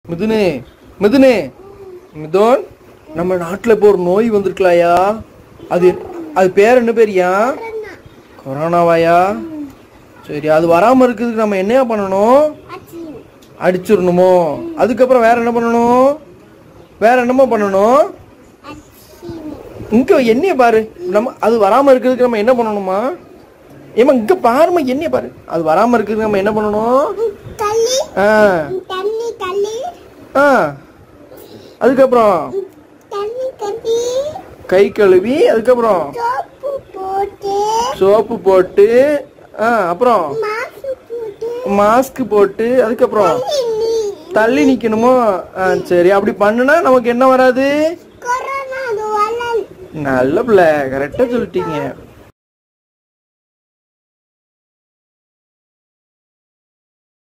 மிதுனு மிதுனு மிதுன் நம்ம நாட்டில் இப்போ ஒரு நோய் வந்திருக்கலாயா அது அது பேர் என்ன பேரியா கொரோனாவாயா சரி அது வராமல் இருக்கிறதுக்கு நம்ம என்னையா பண்ணணும் அடிச்சிடணுமோ அதுக்கப்புறம் வேற என்ன பண்ணணும் வேற என்னமோ பண்ணணும் இங்க என்னைய பாரு நம்ம அது வராம இருக்கிறதுக்கு நம்ம என்ன பண்ணணுமா ஏமா இங்க பாருமா என்னைய பாரு அது வராம இருக்கிறதுக்கு நம்ம என்ன பண்ணணும் தள்ளி ஆ தண்ணி தள்ளி ஆ அதுக்கப்புறம் தண்ணி தண்ணி கை கழுவி அதுக்கப்புறம் சோப்பு போட்டு சோப்பு போட்டு ஆ அப்புறம் மாசு போட்டு மாஸ்க் போட்டு அதுக்கப்புறம் தண்ணி தள்ளி நிக்கணுமோ ஆ சரி அப்படி பண்ணுனா நமக்கு என்ன வராது கொரோனா அது வரல நல்ல பிள்ளை கரெக்டா சொல்லிட்டீங்க